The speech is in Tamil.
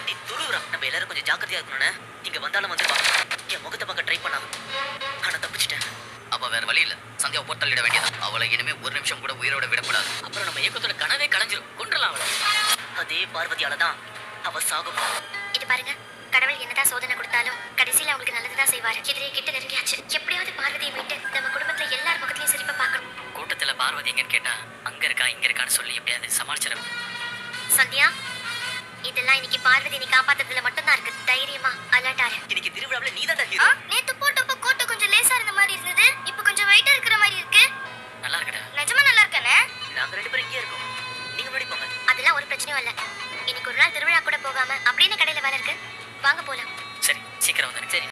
முட்டி துருவுறான் நம்ம எல்லாரும் கொஞ்சம் ஜாக்கிரதையா இருக்கணும்னு இங்க வந்தாலும் வந்து பா என் முகத்தை பார்க்க ட்ரை பண்ணா ஆனா தப்பிச்சிட்டேன் அப்ப வேற வழி இல்ல சந்தியாவை போட்டல்லிட வேண்டியது அவளை இனிமே ஒரு நிமிஷம் கூட உயிரோட விடக்கூடாது அப்புறம் நம்ம இயக்கத்தோட கனவே கலைஞ்சிரும் கொண்டுலாம் அவளை அதே பார்வதியால தான் அவ சாகும் இது பாருங்க கடவுள் என்னதான் சோதனை கொடுத்தாலும் கடைசியில அவங்களுக்கு நல்லதுதான் செய்வாரு எதிரே கிட்ட நெருங்கியாச்சு எப்படியாவது பார்வதியை மீட்டு நம்ம குடும்பத்துல எல்லார் முகத்திலையும் சிரிப்பை பார்க்கணும் கூட்டத்துல பார்வதி எங்கன்னு கேட்டா அங்க இருக்கா இங்க இருக்கான்னு சொல்லி எப்படியாவது சமாளிச்சிடும் சந்தியா இதெல்லாம் இன்னைக்கு பார்வதி நீ காப்பாத்துறதுல மட்டும்தான் இருக்கு தைரியமா அலர்ட்டாரு இன்னைக்கு திருவிழாவில் நீ தான் ஆ, நேத்து போட்ட